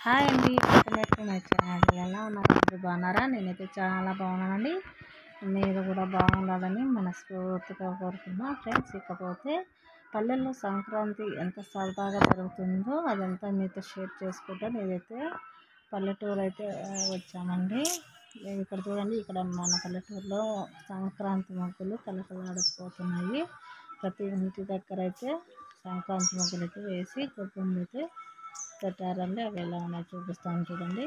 Hi అండి welcome my channel ఎలా ఉన్నారు అందరూ బాగున్నారా నేనైతే చాలా బాగున్నానండి మీరు కూడా బాగుండాలని మనస్ఫూర్తిగా కోరుకున్నా ఫ్రెండ్స్ ఇకపోతే పల్లెల్లో సంక్రాంతి ఎంత సరదాగా జరుగుతుందో అదంతా మీతో షేర్ చేసుకుంటా నేనైతే పల్లెటూరు అయితే ఆ, వచ్చామండి ఇక్కడ చూడండి ఇక్కడ మన పల్లెటూరులో సంక్రాంతి ముగ్గులు కలకలాడిపోతున్నాయి ప్రతి ఇంటి దగ్గర అయితే సంక్రాంతి ముగ్గులు అయితే వేసి గొప్పలు అయితే పెట్టారండి అవి ఎలా ఉన్నాయో చూపిస్తాను చూడండి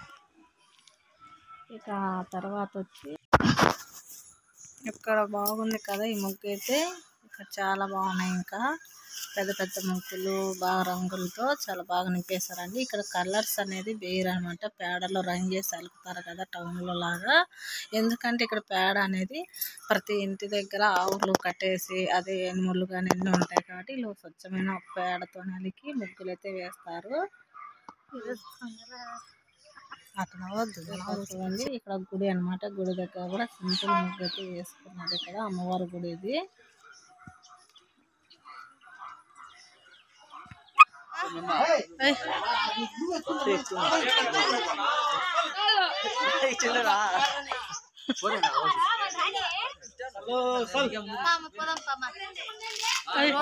ఇక తర్వాత వచ్చి ఇక్కడ బాగుంది కదా ఈ ముగ్గు అయితే ఇక్కడ చాలా బాగున్నాయి ఇంకా పెద్ద పెద్ద ముగ్గులు బాగా రంగులతో చాలా బాగా నింపేశారండి ఇక్కడ కలర్స్ అనేది వేయరు అనమాట పేడలో రంగు చేసి అలుకుతారు కదా టౌన్లో లాగా ఎందుకంటే ఇక్కడ పేడ అనేది ప్రతి ఇంటి దగ్గర ఆవులు కట్టేసి అదే ఎనుములు కానీ అన్నీ ఉంటాయి కాబట్టి వీళ్ళు స్వచ్ఛమైన పేడతో నలికి ముగ్గులు అయితే వేస్తారు అక్కడ వద్దు ఇక్కడ చూడండి ఇక్కడ గుడి అన్నమాట గుడి దగ్గర కూడా సింపుల్ ముగ్గు అయితే వేసుకున్నారు ఇక్కడ అమ్మవారి గుడి ఇది ఏయ్. ఏయ్.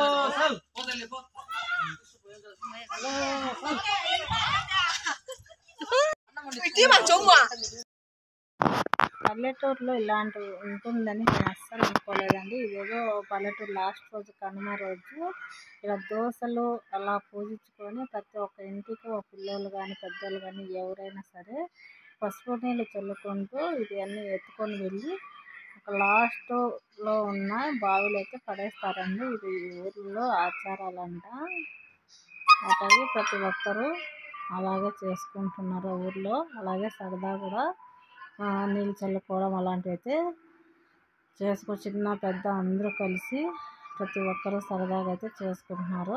పల్లెటూరులో ఇలాంటి ఉంటుందని నేను అస్సలు అనుకోలేదండి ఇదేదో పల్లెటూరు లాస్ట్ రోజు కనుమ రోజు ఇలా దోశలు అలా పూజించుకొని ప్రతి ఒక్క ఇంటికి ఒక పిల్లలు కానీ పెద్దోళ్ళు కానీ ఎవరైనా సరే పసుపు నీళ్ళు చల్లుకుంటూ ఇది అన్నీ ఎత్తుకొని వెళ్ళి ఒక లాస్ట్లో ఉన్న బావిలో అయితే పడేస్తారండి ఇది ఈ ఊర్లో ఆచారాలంట అటవి ప్రతి ఒక్కరూ అలాగే చేసుకుంటున్నారు ఊర్లో అలాగే సరదా కూడా ఆ, నీళ్ళు చల్లుకోవడం అలాంటివి అయితే చేసుకో చిన్న పెద్ద అందరూ కలిసి ప్రతి ఒక్కరూ సరదాగా అయితే చేసుకుంటున్నారు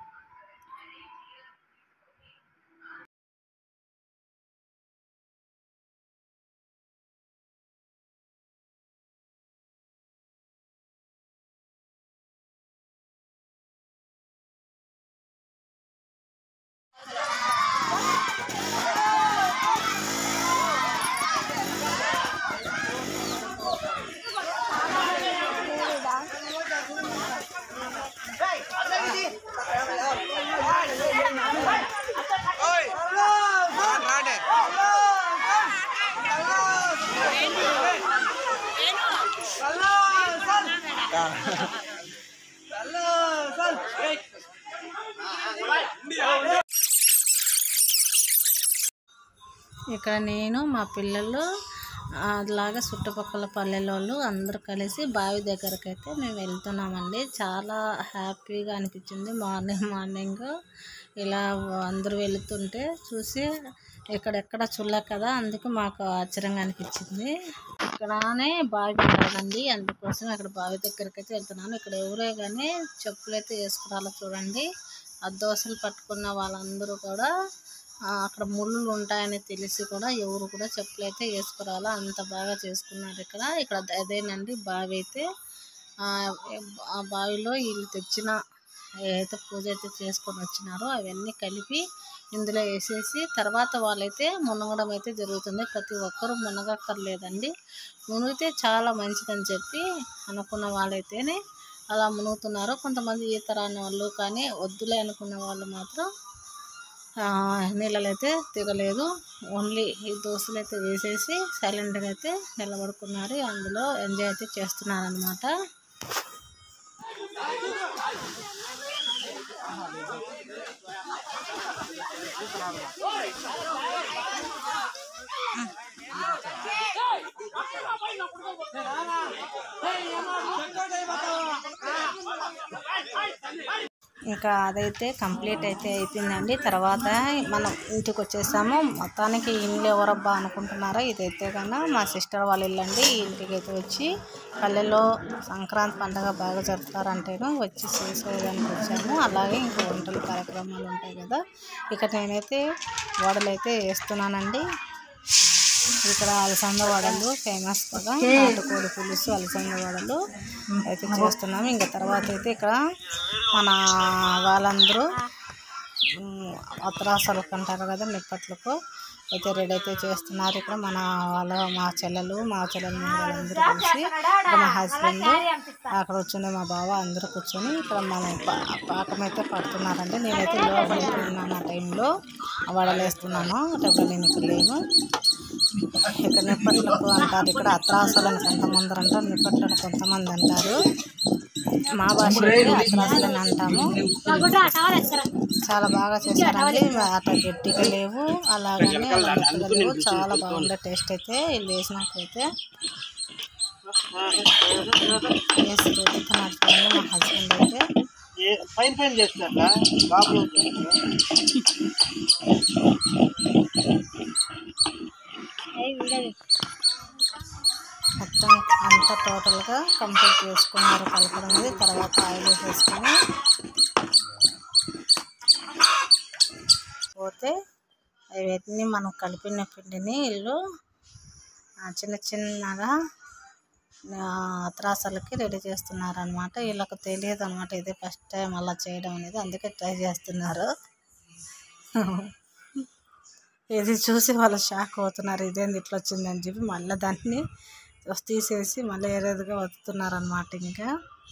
ఇక్కడ నేను మా పిల్లలు ఆ, అలాగే చుట్టుపక్కల పల్లెలోళ్ళు అందరూ కలిసి బావి దగ్గరకు అయితే మేము వెళ్తున్నామండి చాలా హ్యాపీగా అనిపించింది మార్నింగ్ మార్నింగ్ ఇలా అందరూ వెళుతుంటే చూసి ఇక్కడెక్కడ చూడలే కదా అందుకు మాకు ఆశ్చర్యంగా అనిపించింది ఇక్కడనే బావి కాదండి అందుకోసం అక్కడ బావి దగ్గరికి అయితే వెళ్తున్నాను ఇక్కడ ఎవరే కానీ చెప్పులు అయితే వేసుకురాలో చూడండి ఆ దోశలు పట్టుకున్న వాళ్ళందరూ కూడా ఆ, అక్కడ ముళ్ళు ఉంటాయని తెలిసి కూడా ఎవరు కూడా చెప్పులు అయితే వేసుకురాలా అంత బాగా చేసుకున్నారు ఇక్కడ ఇక్కడ అదేనండి బావి అయితే ఆ ఆ బావిలో వీళ్ళు తెచ్చిన ఏదైతే పూజ అయితే చేసుకొని వచ్చినారో అవన్నీ కలిపి ఇందులో వేసేసి తర్వాత వాళ్ళైతే మునగడం అయితే జరుగుతుంది ప్రతి ఒక్కరూ మునగక్కర్లేదండి మునిగితే చాలా మంచిదని చెప్పి అనుకున్న వాళ్ళైతేనే అలా మునుగుతున్నారు కొంతమంది ఈత రాని వాళ్ళు కానీ వద్దులే అనుకున్న వాళ్ళు మాత్రం ఆ, నీళ్ళలో అయితే దిగలేదు ఓన్లీ ఈ దోశలు అయితే వేసేసి సైలెంట్గా అయితే నిలబడుకున్నారు అందులో ఎంజాయ్ అయితే చేస్తున్నారు అనమాట ఇంకా అదైతే కంప్లీట్ అయితే అయిపోయిందండి తర్వాత మనం ఇంటికి వచ్చేసాము మొత్తానికి ఇల్లు ఎవరబ్బా అనుకుంటున్నారో ఇదైతే కన్నా మా సిస్టర్ వాళ్ళ ఇల్లు అండి ఈ ఇంటికి అయితే వచ్చి పల్లెల్లో సంక్రాంతి పండగ బాగా జరుపుతారంటేను వచ్చి చేసేదానికి వచ్చాము అలాగే ఇంకా వంటల కార్యక్రమాలు ఉంటాయి కదా ఇక్కడ నేనైతే వడలు అయితే వేస్తున్నానండి ఇక్కడ అలసంద వడలు ఫేమస్ కదా నాటుకోడి పులుసు అలసంద వడలు అయితే చేస్తున్నాము ఇంకా తర్వాత అయితే ఇక్కడ మన వాళ్ళందరూ ఉమ్, అత్రాసలకు అంటారు కదా నిప్పట్లకు అయితే రెడీ అయితే చేస్తున్నారు ఇక్కడ మన వాళ్ళ మా చెల్లెలు మా చెల్లెలు వాళ్ళందరూ కలిసి ఇక్కడ మా హస్బెండ్ అక్కడ కూర్చుని మా బావ అందరూ కూర్చొని ఇక్కడ మన పా- పాకం అయితే పడుతున్నారండి నేనైతే లోపల అయితే ఉన్నాను ఆ టైంలో వడలేస్తున్నాను టైంలో నేను ఇక్కడ లేను ఇక్కడ నిప్పట్లకు అంటారు ఇక్కడ అత్రాసలు అని కొంతమంది అంటారు నిప్పట్లను కొంతమంది అంటారు మా భాషలో అయితే అత్రాసలు అని అంటాము చాలా బాగా చేశారండి అట్లా గట్టిగా లేవు అలాగని అలా మెత్తగా లేవు చాలా బాగుండే టేస్ట్ అయితే వీళ్ళు వేసినాకైతే వేసి రుద్దుతున్నారు చూడండి మా హస్బెండ్ అయితే ఏ- పైన పైన చేస్తారా బాబు మొత్తం అంతా టోటల్గా కంప్లీట్ చేసుకున్నారు కలపడం అనేది తర్వాత ఆయిల్ వేసేసుకొని పోతే అవన్నీ మనం కలిపిన పిండిని వీళ్ళు ఆ, చిన్న చిన్నగా ఆ, త్రాసలకి రెడీ చేస్తున్నారు అనమాట వీళ్ళకి తెలియదు అనమాట ఇదే ఫస్ట్ టైం అలా చేయడం అనేది అందుకే ట్రై చేస్తున్నారు ఇది చూసి వాళ్ళు షాక్ అవుతున్నారు ఇదేంది ఇట్లా వచ్చిందని చెప్పి మళ్ళీ దాన్ని తీసేసి మళ్ళీ ఏరేదిగా వస్తున్నారు అనమాట ఇంకా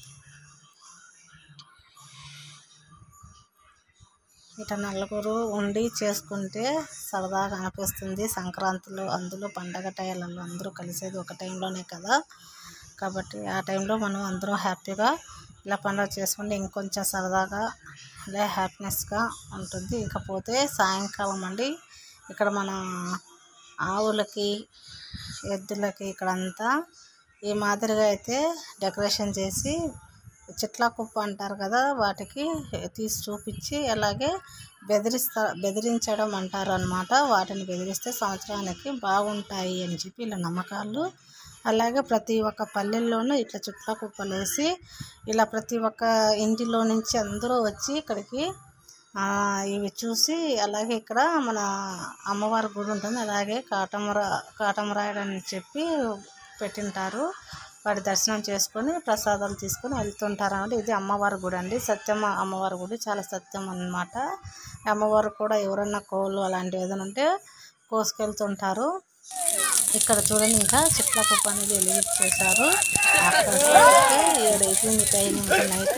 ఇట్లా నలుగురు ఉండి చేసుకుంటే సరదాగా అనిపిస్తుంది సంక్రాంతిలో అందులో పండగ టైంలలో అందరూ కలిసేది ఒక టైంలోనే కదా కాబట్టి ఆ టైంలో మనం అందరం హ్యాపీగా ఇలా పండుగ చేసుకుంటే ఇంకొంచెం సరదాగా ఇలా హ్యాపీనెస్గా ఉంటుంది ఇకపోతే సాయంకాలం అండి ఇక్కడ మన ఆవులకి ఎద్దులకి ఇక్కడంతా ఈ మాదిరిగా అయితే డెకరేషన్ చేసి చిట్లా కుప్ప అంటారు కదా వాటికి తీసి చూపించి అలాగే బెదిరిస్తా బెదిరించడం అంటారు అనమాట వాటిని బెదిరిస్తే సంవత్సరానికి బాగుంటాయి అని చెప్పి ఇలా నమ్మకాలు అలాగే ప్రతి ఒక్క పల్లెల్లోనూ ఇట్లా చుట్ల కుప్పలు వేసి ఇలా ప్రతి ఒక్క ఇంటిలో నుంచి అందరూ వచ్చి ఇక్కడికి ఆ, ఇవి చూసి అలాగే ఇక్కడ మన అమ్మవారి గుడి ఉంటుంది అలాగే కాటమర కాటమరాయుడు అని చెప్పి పెట్టింటారు వాటి దర్శనం చేసుకొని ప్రసాదాలు తీసుకొని వెళ్తుంటారు అంటే ఇది అమ్మవారి గుడి అండి సత్యమ్మ అమ్మవారి గుడి చాలా సత్యం అన్నమాట అమ్మవారు కూడా ఎవరన్నా కోళ్ళు అలాంటివి ఏదైనా ఉంటే కోసుకెళ్తుంటారు ఇక్కడ చూడండి ఇంకా చిట్ల కుప్ప అనేది వెలిగించేశారు అక్కడ చూస్తే ఏడు అయిపోయింది టైం ఇంకా నైట్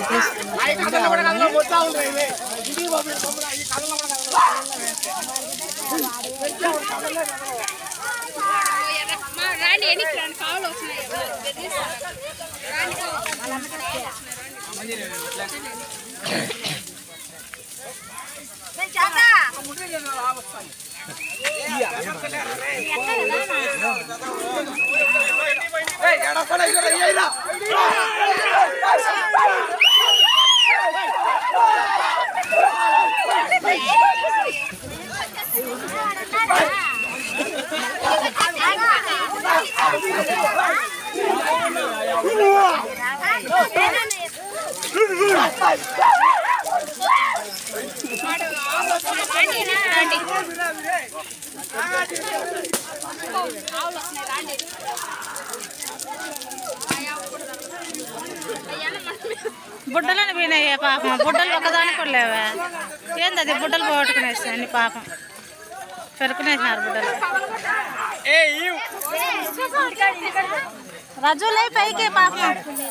రాండి ఎన్ని కావాలి వచ్చినాయి బుడ్డలని పోయినాయి పాపం బుడ్డలు ఒకదానికి కూడా లేవా ఏంది అది బుడ్డలు పోగొట్టుకునేసాయి అన్ని పాపం పెరుకునేసినారు బుడ్డలు రజులై పైకి పాపం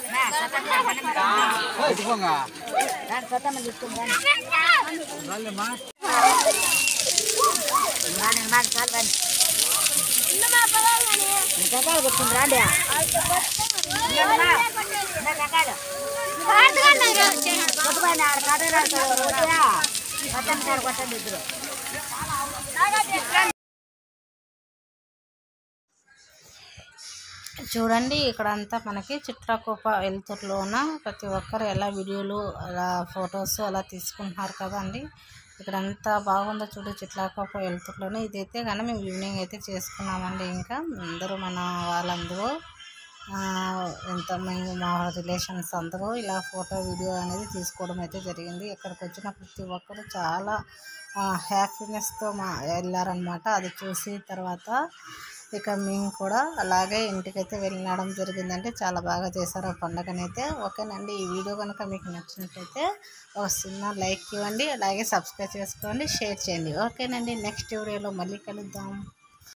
చూడండి ఇక్కడంతా మనకి చిత్రకూప వెలుతురులోన ప్రతి ఒక్కరు ఎలా వీడియోలు అలా ఫొటోస్ అలా తీసుకుంటున్నారు కదండి ఇక్కడ ఎంత బాగుందో చూడు చిత్రకూప వెలుతురులోనే ఇదైతే కానీ మేము ఈవినింగ్ అయితే చేసుకున్నామండి ఇంకా అందరూ మన వాళ్ళందరూ ఆ, ఎంత మేము మా రిలేషన్స్ అందరూ ఇలా ఫోటో వీడియో అనేది తీసుకోవడం అయితే జరిగింది ఇక్కడికి వచ్చిన ప్రతి ఒక్కరు చాలా హ్యాపీనెస్తో మా వెళ్ళారనమాట అది చూసి తర్వాత ఇక మేము కూడా అలాగే ఇంటికైతే వెళ్ళడం జరిగిందంటే చాలా బాగా చేశారు ఆ పండుగనైతే ఓకేనండి ఈ వీడియో కనుక మీకు నచ్చినట్టయితే ఒక చిన్న లైక్ ఇవ్వండి అలాగే సబ్స్క్రైబ్ చేసుకోండి షేర్ చేయండి ఓకేనండి నెక్స్ట్ వీడియోలో మళ్ళీ కలుద్దాం